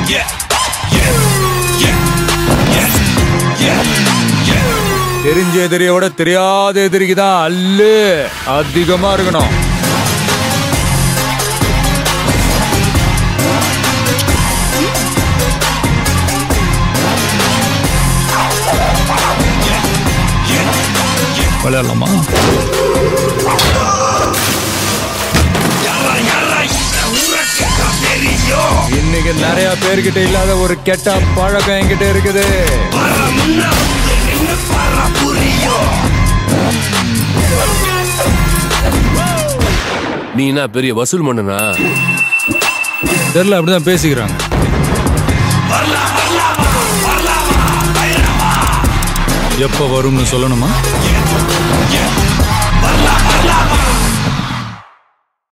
தெரிஞ்ச எதிரியை விட தெரியாத எதிரிக்கு தான் அல்லு அதிகமா இருக்கணும் விளையாடலாமா இன்னைக்கு நிறைய பேர்கிட்ட இல்லாத ஒரு கெட்ட பழக்கம் என்கிட்ட இருக்குது நீ என்ன பெரிய வசூல் மன்னனா தெரியல அப்படிதான் பேசிக்கிறாங்க எப்ப வரும்னு சொல்லணுமா